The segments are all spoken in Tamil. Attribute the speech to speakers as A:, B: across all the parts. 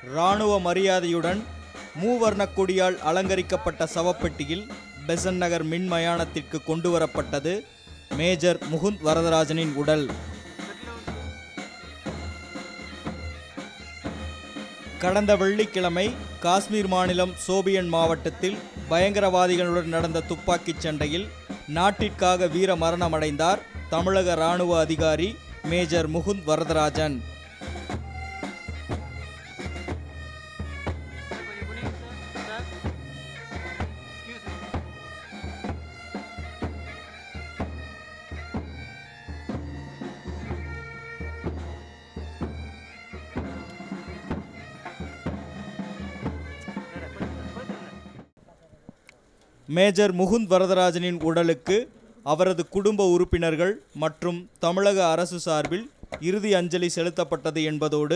A: இராணுவ மரியாதையுடன் மூவர்ணக் கொடியால் அலங்கரிக்கப்பட்ட சவப்பெட்டியில் பெசன் நகர் மின் மயானத்திற்கு கொண்டு வரப்பட்டது மேஜர் முகுந்த் வரதராஜனின் உடல் கடந்த வெள்ளிக்கிழமை காஷ்மீர் மாநிலம் சோபியன் மாவட்டத்தில் பயங்கரவாதிகளுடன் நடந்த துப்பாக்கிச் சண்டையில் நாட்டிற்காக வீர மரணமடைந்தார் தமிழக இராணுவ அதிகாரி மேஜர் முகுந்த் வரதராஜன் மேஜர் முகுந்த் வரதராஜனின் உடலுக்கு அவரது குடும்ப உறுப்பினர்கள் மற்றும் தமிழக அரசு சார்பில் இறுதி அஞ்சலி செலுத்தப்பட்டது என்பதோடு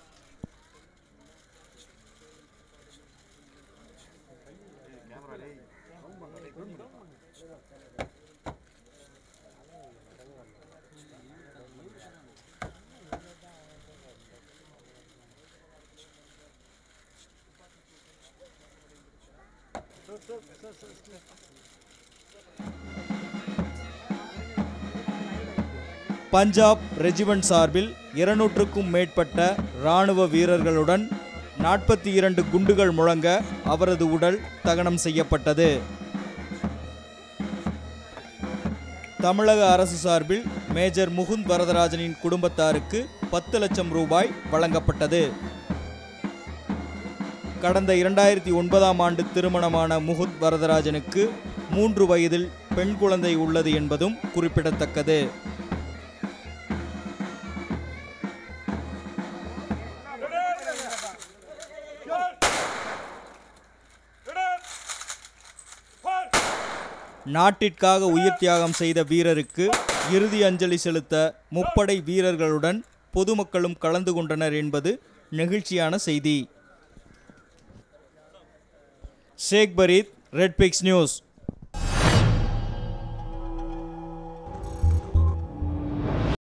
A: பஞ்சாப் ரெஜிமெண்ட் சார்பில் இருநூற்றுக்கும் மேற்பட்ட இராணுவ வீரர்களுடன் நாற்பத்தி இரண்டு குண்டுகள் முழங்க அவரது உடல் தகனம் செய்யப்பட்டது தமிழக அரசு சார்பில் மேஜர் முகுந்த் வரதராஜனின் குடும்பத்தாருக்கு பத்து லட்சம் ரூபாய் வழங்கப்பட்டது கடந்த இரண்டாயிரத்தி ஒன்பதாம் ஆண்டு திருமணமான முகுந்த் வரதராஜனுக்கு மூன்று வயதில் பெண் குழந்தை உள்ளது என்பதும் குறிப்பிடத்தக்கது நாட்டிற்காக உயிர் தியாகம் செய்த வீரருக்கு இறுதி அஞ்சலி செலுத்த முப்படை வீரர்களுடன் பொதுமக்களும் கலந்து கொண்டனர் என்பது நெகிழ்ச்சியான செய்தி Sheikh Fareed red pix news